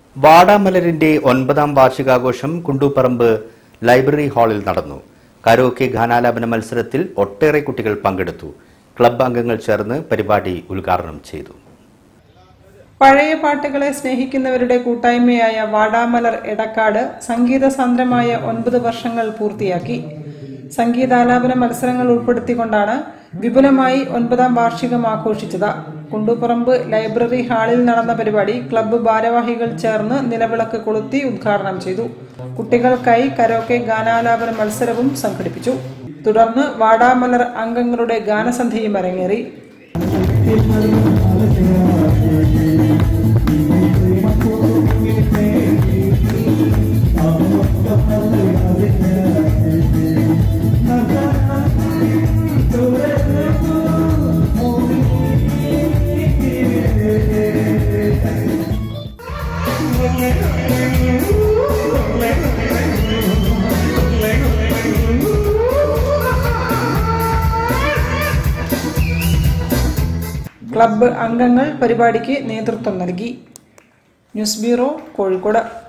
വാടാമലരിന്റെ ഒൻപതാം വാർഷികാഘോഷം കുണ്ടൂപ്പറമ്പ് ലൈബ്രറി ഹാളിൽ നടന്നു കരോക്കെ ഗാനാലാപന മത്സരത്തിൽ ഒട്ടേറെ കുട്ടികൾ പങ്കെടുത്തു ക്ലബ്ബ് അംഗങ്ങൾ ചേർന്ന് പരിപാടി ഉദ്ഘാടനം ചെയ്തു പഴയ പാട്ടുകളെ സ്നേഹിക്കുന്നവരുടെ കൂട്ടായ്മയായ വാടാമലർ എടക്കാട് സംഗീത സാന്ദ്രമായ ഒൻപത് വർഷങ്ങൾ പൂർത്തിയാക്കി സംഗീതാലാപന മത്സരങ്ങൾ ഉൾപ്പെടുത്തിക്കൊണ്ടാണ് വിപുലമായി ഒൻപതാം വാർഷികം ആഘോഷിച്ചത് കുണ്ടുപറമ്പ് ലൈബ്രറി ഹാളിൽ നടന്ന പരിപാടി ക്ലബ്ബ് ഭാരവാഹികൾ ചേർന്ന് നിലവിളക്ക് കൊളുത്തി ഉദ്ഘാടനം ചെയ്തു കുട്ടികൾക്കായി കരോക്കെ ഗാനാലാപന മത്സരവും സംഘടിപ്പിച്ചു തുടർന്ന് വാടാമലർ അംഗങ്ങളുടെ ഗാനസന്ധ്യയും അരങ്ങേറി ക്ലബ്ബ് അംഗങ്ങൾ പരിപാടിക്ക് നേതൃത്വം നൽകി ന്യൂസ് ബ്യൂറോ കോഴിക്കോട്